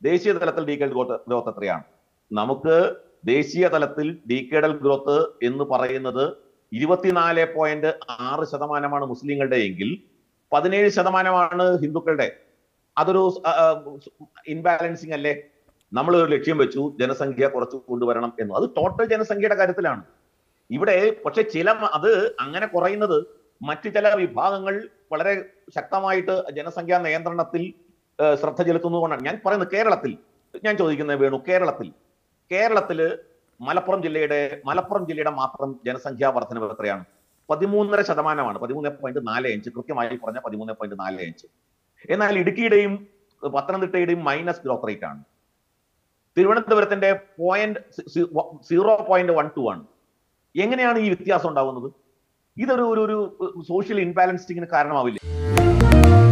ദേശീയ തലത്തിൽ decade growth growth എത്രയാണ് നമുക്ക് ദേശീയ തലത്തിൽ ഡീക്കേഡൽ ഗ്രോത്ത് എന്ന് പറയുന്നത് ഇരുപത്തിനാല് പോയിന്റ് ആറ് ശതമാനമാണ് മുസ്ലിങ്ങളുടെ എങ്കിൽ പതിനേഴ് ശതമാനമാണ് ഹിന്ദുക്കളുടെ അതൊരു ഇൻബാലൻസിങ് അല്ലേ നമ്മൾ ഒരു ലക്ഷ്യം വെച്ചു ജനസംഖ്യ കുറച്ച് കൊണ്ടുവരണം എന്ന് അത് ടോട്ടൽ ജനസംഖ്യയുടെ കാര്യത്തിലാണ് ഇവിടെ പക്ഷെ ചില മ- അത് അങ്ങനെ കുറയുന്നത് മറ്റു ചില വിഭാഗങ്ങൾ വളരെ ശക്തമായിട്ട് ജനസംഖ്യാ നിയന്ത്രണത്തിൽ ഏഹ്, ശ്രദ്ധ ചെലുത്തുന്നതുകൊണ്ടാണ് ഞാൻ പറയുന്നത് കേരളത്തിൽ ഞാൻ ചോദിക്കുന്നത് വേണു കേരളത്തിൽ കേരളത്തില് മലപ്പുറം ജില്ലയുടെ മലപ്പുറം ജില്ലയുടെ മാത്രം ജനസംഖ്യാ വർധനവ് എത്രയാണ് പതിമൂന്നര ശതമാനമാണ് പതിമൂന്ന് പോയിന്റ് നാല് അഞ്ച് കൃത്യമായി പറഞ്ഞ പതിമൂന്ന് പോയിന്റ് നാല് അഞ്ച് എന്നാൽ ഇടുക്കിയുടെയും പത്തനംതിട്ടയുടെയും മൈനസ് ഗ്രോത്ത് റേറ്റ് ആണ് തിരുവനന്തപുരത്തിന്റെ point zero point one two ആണ് എങ്ങനെയാണ് ഈ വ്യത്യാസം ഉണ്ടാവുന്നത് ഇതൊരു ഒരു ഒരു സോഷ്യൽ ഇൻബാലൻസിങ്ങിന് കാരണമാവില്ലേ